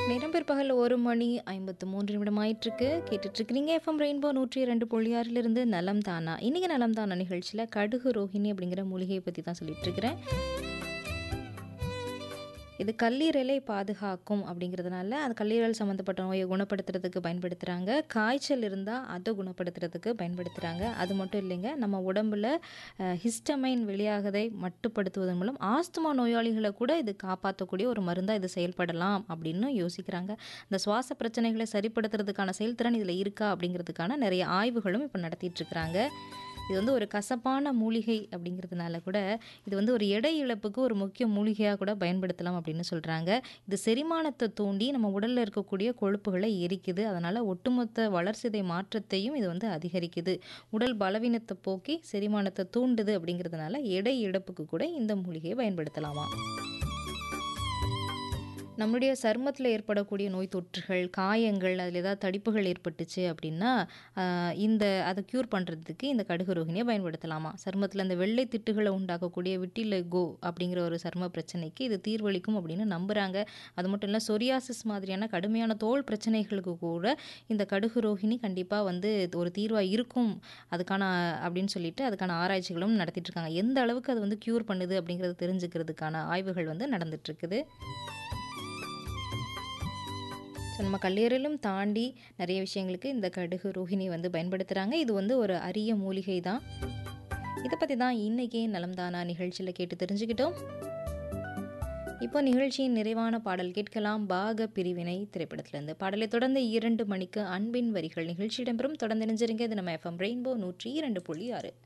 நேரம் பிற்பகல் ஒரு மணி ஐம்பத்து மூன்று நிமிடம் ஆயிட்டிருக்கு கேட்டுட்டு இருக்கிறீங்க எஃப்எம் ரெயின்போ நூற்றி இரண்டு புள்ளி ஆறிலிருந்து நலம் தானா இன்னைக்கு நலம் தானா நிகழ்ச்சியில் கடுகு ரோஹிணி அப்படிங்கிற மூலிகையை பற்றி தான் சொல்லிட்டு இருக்கிறேன் இது கல்லீரலை பாதுகாக்கும் அப்படிங்கிறதுனால அது கல்லீரல் சம்மந்தப்பட்ட நோயை குணப்படுத்துறதுக்கு பயன்படுத்துகிறாங்க காய்ச்சல் இருந்தால் அதை குணப்படுத்துறதுக்கு பயன்படுத்துகிறாங்க அது மட்டும் இல்லைங்க நம்ம உடம்புல ஹிஸ்டமைன் வெளியாகதை மட்டுப்படுத்துவதன் மூலம் ஆஸ்துமா நோயாளிகளை கூட இது காப்பாற்றக்கூடிய ஒரு மருந்தாக இது செயல்படலாம் அப்படின்னு யோசிக்கிறாங்க இந்த சுவாச பிரச்சனைகளை சரிப்படுத்துறதுக்கான செயல்திறன் இதில் இருக்கா அப்படிங்கிறதுக்கான நிறைய ஆய்வுகளும் இப்போ நடத்திட்டு இருக்கிறாங்க இது வந்து ஒரு கசப்பான மூலிகை அப்படிங்கிறதுனால கூட இது வந்து ஒரு எடை இழப்புக்கு ஒரு முக்கிய மூலிகையாக கூட பயன்படுத்தலாம் அப்படின்னு சொல்கிறாங்க இது செரிமானத்தை தூண்டி நம்ம உடலில் இருக்கக்கூடிய கொழுப்புகளை எரிக்குது அதனால் ஒட்டுமொத்த வளர்சிதை மாற்றத்தையும் இது வந்து அதிகரிக்குது உடல் பலவீனத்தை போக்கி செரிமானத்தை தூண்டுது அப்படிங்கிறதுனால எடை இழப்புக்கு கூட இந்த மூலிகையை பயன்படுத்தலாமா நம்மளுடைய சருமத்தில் ஏற்படக்கூடிய நோய் தொற்றுகள் காயங்கள் அதில் ஏதாவது தடிப்புகள் ஏற்பட்டுச்சு அப்படின்னா ஆஹ், இந்த அதை க்யூர் பண்ணுறதுக்கு இந்த கடுகு ரோகிணியை பயன்படுத்தலாமா சருமத்தில் இந்த வெள்ளை திட்டுகளை உண்டாக்கக்கூடிய விட்டிலகோ அப்படிங்கிற ஒரு சரும பிரச்சனைக்கு இது தீர்வளிக்கும் அப்படின்னு நம்புகிறாங்க அது மட்டும் இல்லை சொரியாசிஸ் மாதிரியான கடுமையான தோல் பிரச்சனைகளுக்கு கூட இந்த கடுகு ரோகிணி கண்டிப்பாக வந்து ஒரு தீர்வாக இருக்கும் அதுக்கான அப்படின்னு சொல்லிட்டு அதுக்கான ஆராய்ச்சிகளும் நடத்திட்டு இருக்காங்க எந்த அளவுக்கு அது வந்து க்யூர் பண்ணுது அப்படிங்கிறது தெரிஞ்சுக்கிறதுக்கான ஆய்வுகள் வந்து நடந்துட்டு இருக்குது ஸோ நம்ம கல்லீரலும் தாண்டி நிறைய விஷயங்களுக்கு இந்த கடுகு ரோஹிணி வந்து பயன்படுத்துகிறாங்க இது வந்து ஒரு அரிய மூலிகை தான் இதை பற்றி தான் இன்றைக்கி நலம்தானா நிகழ்ச்சியில் கேட்டு தெரிஞ்சுக்கிட்டோம் இப்போ நிகழ்ச்சியின் நிறைவான பாடல் கேட்கலாம் பாக பிரிவினை திரைப்படத்திலிருந்து பாடலை தொடர்ந்து இரண்டு மணிக்கு அன்பின் வரிகள் நிகழ்ச்சி இடம்பெறும் தொடர்ந்து நினைஞ்சிருங்க இது நம்ம எஃப்எம் ரெயின்போ நூற்றி இரண்டு புள்ளி ஆறு